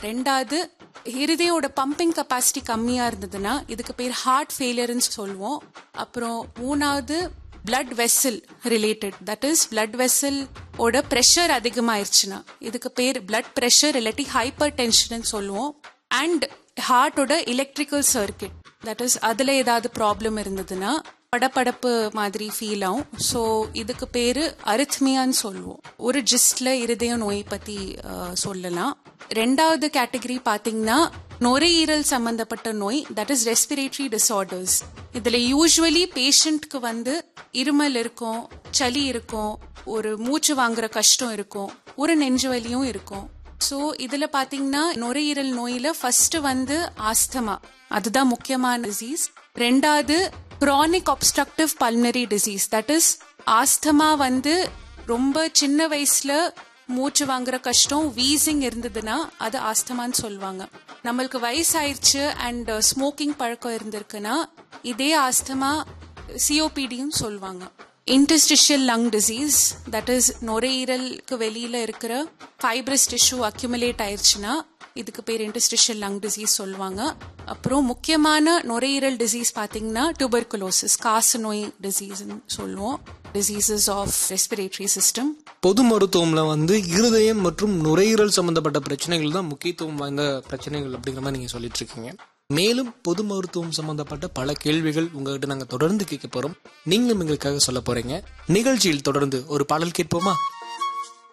ரெண்டாவது இருதயோட pumping capacity கம்மியா இருந்ததுன்னா இதுக்கு பேர் ஹார்ட் ஃபெயிலியர்னு சொல்லுவோம் அப்புறம் மூணாவது blood vessel related that is blood vessel ஓட ப்ரெஷர் அதிகமாயிருச்சுன்னா இதுக்கு பேர் blood ப்ரெஷர் இல்லாட்டி ஹைப்பர் டென்ஷன் சொல்லுவோம் அண்ட் ஹார்ட்டோட எலக்ட்ரிக்கல் சர்க்கிட் தட் இஸ் அதுல ஏதாவது ப்ராப்ளம் இருந்ததுன்னா படபடப்பு மாதிரி ஃபீல் ஆகும் ஸோ இதுக்கு பேரு அரித்மியான்னு சொல்லுவோம் ஒரு ஜிஸ்ட்ல இருதய நோய் பத்தி அஹ், சொல்லலாம் ரெண்டாவது கேட்டகரி பாத்தீங்கன்னா நுரையீரல் சம்பந்தப்பட்ட நோய் தட் இஸ் ரெஸ்பிரேட்டரி டிசார்டர்ஸ் இதுல யூஸ்வலி பேஷண்ட்க்கு வந்து இருமல் இருக்கும் சளி இருக்கும் ஒரு மூச்சு வாங்குற கஷ்டம் இருக்கும் ஒரு நெஞ்சு வலியும் இருக்கும் ஸோ இதுல பாத்தீங்கன்னா நுரையீரல் நோயில ஃபர்ஸ்ட் வந்து ஆஸ்தமா அதுதான் முக்கியமான டிசீஸ் ரெண்டாவது chronic obstructive pulmonary disease that is asthma வந்து ரொம்ப சின்ன வயசுல மூச்சு வாங்குற கஷ்டம் வீசிங் இருந்ததுன்னா அது ஆஸ்தமான்னு சொல்லுவாங்க நம்மளுக்கு வயசாயிருச்சு அண்ட் ஸ்மோக்கிங் பழக்கம் இருந்திருக்குன்னா இதே ஆஸ்தமா சிஓபிடியும் சொல்லுவாங்க interstitial lung disease that is நுரையீரலுக்கு வெளியில இருக்கிற ஃபைப்ரஸ் டிஷ்யூ அக்யூமுலேட் ஆயிருச்சுன்னா இதுக்கு பேர் இன்டர்ஸ்டிஷியல் லங் டிசீஸ் சொல்லுவாங்க அப்புறம் முக்கியமான நுரையீரல் டிசீஸ் பாத்தீங்கன்னா டியூபர்குலோசிஸ் காசு நோய் டிசீஸ்னு சொல்லுவோம் டிசீசஸ் ஆஃப் ரெஸ்பிரேட்டரி சிஸ்டம் பொது மருத்துவம்ல வந்து இருதயம் மற்றும் நுரையீரல் சம்பந்தப்பட்ட பிரச்சனைகள் தான் முக்கியத்துவம் வாய்ந்த பிரச்சனைகள் அப்படிங்கிற மாதிரி நீங்க சொல்லிட்டு இருக்கீங்க மேலும் பொது மருத்துவம் சம்பந்தப்பட்ட பல கேள்விகள் உங்ககிட்ட நாங்க தொடர்ந்து கேட்க போறோம் நீங்களும் எங்களுக்காக சொல்ல போறீங்க நிகழ்ச்சியில் தொடர்ந்து ஒரு பாடல் கேட்போமா